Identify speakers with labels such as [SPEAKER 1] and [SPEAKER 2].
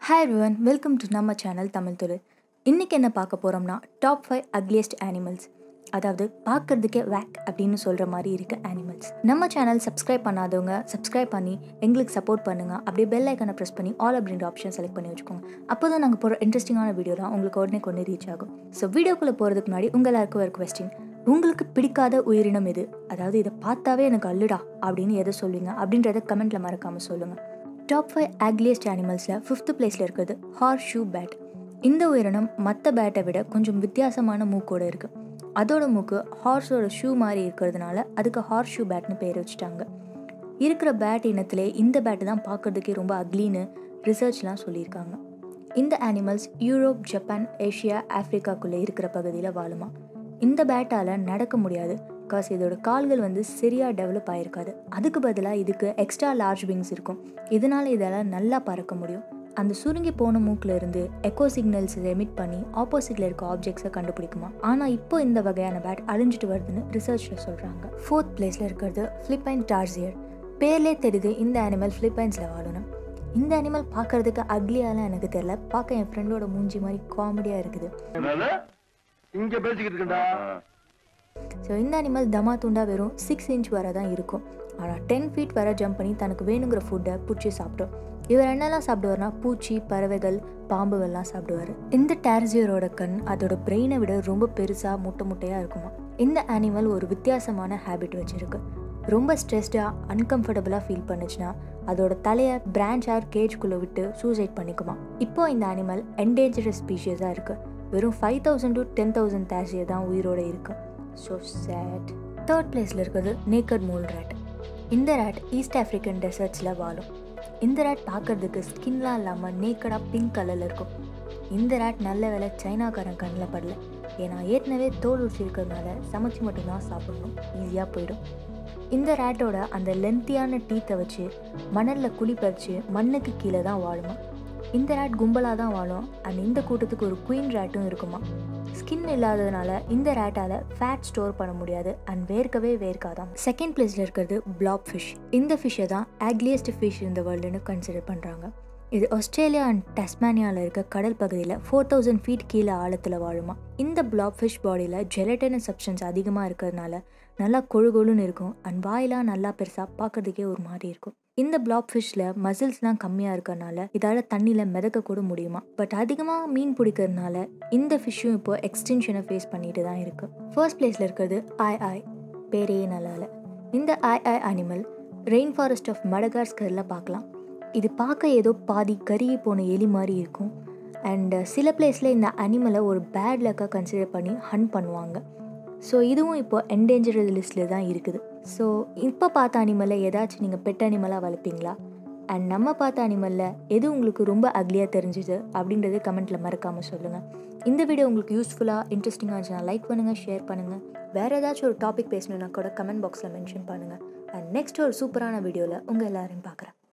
[SPEAKER 1] Hi everyone welcome to நம்ம channel Tamil தொழில் இன்றைக்கி என்ன பார்க்க போகிறோம்னா டாப் ஃபைவ் அக்லியஸ்ட் அனிமல்ஸ் அதாவது பார்க்கறதுக்கே வேக் அப்படின்னு சொல்கிற மாதிரி இருக்க அனிமல்ஸ் நம்ம சேனல் சப்ஸ்கிரைப் பண்ணாதவங்க சப்ஸ்கிரைப் பண்ணி எங்களுக்கு சப்போர்ட் பண்ணுங்கள் அப்படியே பெல் ஐக்கனை ப்ரெஸ் பண்ணி ஆல் அப்படின்ற ஆப்ஷன் செலக்ட் பண்ணி வச்சுக்கோங்க அப்போ தான் நாங்கள் போகிற இன்ட்ரெஸ்டிங்கான வீடியோலாம் உங்களுக்கு உடனே கொண்டு ரீச் ஆகும் ஸோ வீடியோக்குள்ளே போகிறதுக்கு முன்னாடி உங்கள் எல்லாருக்கும் ஒரு கொஸ்டின் உங்களுக்கு பிடிக்காத உயிரினம் எது அதாவது இதை பார்த்தாவே எனக்கு அல்லுடா அப்படின்னு எதை சொல்லுவீங்க அப்படின்றத கமெண்ட்டில் மறக்காமல் சொல்லுங்கள் டாப் ஃபைவ் ஆக்லியஸ்ட் அனிமல்ஸில் ஃபிஃப்த் பிளேஸில் இருக்கிறது ஹார்ஸ் ஷூ பேட் இந்த உயிரினம் மற்ற பேட்டை விட கொஞ்சம் வித்தியாசமான மூக்கோடு இருக்குது அதோட மூக்கு ஹார்ஸோட ஷூ மாதிரி இருக்கிறதுனால அதுக்கு ஹார்ஸ் ஷூ பேட்னு பேர் வச்சுட்டாங்க இருக்கிற பேட் இனத்திலே இந்த பேட்டு தான் பார்க்கறதுக்கே ரொம்ப அக்லின்னு ரிசர்ச்லாம் சொல்லியிருக்காங்க இந்த அனிமல்ஸ் யூரோப் ஜப்பான் ஏஷியா ஆஃப்ரிக்காக்குள்ளே இருக்கிற பகுதியில் வாழுமா இந்த பேட்டால் நடக்க முடியாது பிகாஸ் இதோட கால்கள் வந்து சரியாக டெவலப் ஆகிருக்காது அதுக்கு பதிலாக இதுக்கு எக்ஸ்ட்ரா லார்ஜ் விங்ஸ் இருக்கும் இதனால் இதால் நல்லா பறக்க முடியும் அந்த சுருங்கி போன மூக்கில் இருந்து எக்கோ சிக்னல்ஸ் எமிட் பண்ணி ஆப்போசிட்டில் இருக்க ஆப்ஜெக்ட்ஸை கண்டுபிடிக்குமா ஆனால் இப்போ இந்த வகையான பேட் அழிஞ்சிட்டு வருதுன்னு ரிசர்ச்சில் சொல்கிறாங்க ஃபோர்த் பிளேஸில் இருக்கிறது ஃபிலிப்பைன் டார்சியர் பேர்லே தெரியுது இந்த அனிமல் ஃபிலிப்பைன்ஸில் வாழணும் இந்த அனிமல் பார்க்கறதுக்கு அக்லியாலாம் எனக்கு தெரியல பார்க்க என் ஃப்ரெண்டோட மூஞ்சி மாதிரி காமெடியாக இருக்குது
[SPEAKER 2] என்னது? இங்க பேசிக்கிட்டு இருக்கா
[SPEAKER 1] ஸோ இந்த அனிமல் தமா துண்டா வெறும் சிக்ஸ் இன்ச் வரை தான் இருக்கும் ஆனால் டென் ஃபீட் வரை ஜம்ப் பண்ணி தனக்கு வேணுங்கிற ஃபுட்டை பிடிச்சி சாப்பிடும் இவர் என்னெல்லாம் சாப்பிடுவார்னா பூச்சி பறவைகள் பாம்புகள்லாம் சாப்பிடுவார் இந்த டார்சியரோட கண் அதோட பிரெயினை விட ரொம்ப பெருசாக முட்டை முட்டையாக இருக்குமா இந்த அனிமல் ஒரு வித்தியாசமான ஹேபிட் வச்சுருக்கு ரொம்ப ஸ்ட்ரெஸ்டாக அன்கம்ஃபர்டபுளாக ஃபீல் பண்ணுச்சுன்னா அதோட தலையை பிரான்ச் ஆர் கேஜ்குள்ளே விட்டு சூசைட் பண்ணிக்குமா இப்போ இந்த அனிமல் என்டேஞ்சரஸ் ஸ்பீஷியஸாக இருக்குது வெறும் five thousand to ten thousand tarsier தான் உயிரோட இருக்குது ஸோ சேட் தேர்ட் பிளேஸில் இருக்கிறது நேக்கட் மோல் ரேட் இந்த ரேட் ஈஸ்ட் ஆஃப்ரிக்கன் டெசர்ட்ஸில் வாழும் இந்த ரேட் பார்க்கறதுக்கு ஸ்கின்லாம் இல்லாமல் நேக்கடாக பிங்க் கலரில் இருக்கும் இந்த ரேட் நல்ல வேலை சைனாக்காரன் கண்ணில் படல ஏன்னா ஏற்கனவே தோல் ஊசி இருக்கிறதுனால சமைச்சு மட்டும்தான் சாப்பிடணும் ஈஸியாக போயிடும் இந்த ரேட்டோட அந்த லென்த்தியான டீத்தை வச்சு மணலில் குழி பறித்து மண்ணுக்கு கீழே தான் வாழுமா இந்த ரேட் கும்பலாக தான் வாழும் அண்ட் இந்த கூட்டத்துக்கு ஒரு குயின் ரேட்டும் இருக்குமா ஸ்கின் இல்லாததுனால இந்த ரேட்டால் ஃபேட் ஸ்டோர் பண்ண முடியாது அண்ட் வேர்க்கவே வேர்க்காதான் செகண்ட் பிளேஸில் இருக்கிறது பிளாப் ஃபிஷ் இந்த ஃபிஷ்ஷை தான் ஆக்லியஸ்ட் ஃபிஷ் இந்த வேர்ல்டுன்னு கன்சிடர் பண்ணுறாங்க இது ஆஸ்திரேலியா அண்ட் டஸ்மானியாவில் இருக்க கடல் பகுதியில் ஃபோர் தௌசண்ட் ஃபீட் கீழே ஆழத்தில் வாழுமா இந்த பிளாப் ஃபிஷ் பாடியில் ஜெலட்டின சப்ஸ்டன்ஸ் அதிகமாக இருக்கிறதுனால நல்லா கொழு கொழுன்னு இருக்கும் அண்ட் வாயெலாம் நல்லா பெருசாக பார்க்கறதுக்கே ஒரு மாதிரி இருக்கும் இந்த பிளாப் ஃபிஷ்ல மசில்ஸ்லாம் கம்மியாக இருக்கறனால இதால் தண்ணியில் மிதக்க கூட முடியுமா பட் அதிகமாக மீன் பிடிக்கிறதுனால இந்த ஃபிஷ்ஷும் இப்போ எக்ஸ்டென்ஷனை ஃபேஸ் பண்ணிட்டு தான் இருக்கு ஃபர்ஸ்ட் பிளேஸில் இருக்கிறது ஐ ஐ பேரே நல்லால இந்த aye aye animal rain forest of மடகாஸ்கரில் பார்க்கலாம் இது பார்க்க ஏதோ பாதி கருகி போன எலி மாதிரி இருக்கும் அண்ட் சில பிளேஸில் இந்த அனிமலை ஒரு பேட் லக்காக கன்சிடர் பண்ணி ஹன் பண்ணுவாங்க ஸோ இதுவும் இப்போ என்டேஞ்சரட் லிஸ்ட்டில் தான் இருக்குது ஸோ இப்போ பார்த்த அனிமலில் ஏதாச்சும் நீங்கள் பெட் அனிமலாக வளர்ப்பீங்களா அண்ட் நம்ம பார்த்த அனிமலில் எது உங்களுக்கு ரொம்ப அக்லியாக தெரிஞ்சுது அப்படின்றது கமெண்ட்டில் மறக்காமல் சொல்லுங்கள் இந்த வீடியோ உங்களுக்கு யூஸ்ஃபுல்லாக இன்ட்ரெஸ்டிங்காக இருந்துச்சுன்னா லைக் பண்ணுங்கள் ஷேர் பண்ணுங்கள் வேறு ஏதாச்சும் ஒரு டாபிக் பேசணுன்னா கூட கமெண்ட் பாக்ஸில் மென்ஷன் பண்ணுங்கள் அண்ட் நெக்ஸ்ட் ஒரு சூப்பரான வீடியோவில் உங்கள் எல்லாரையும் பார்க்குறேன்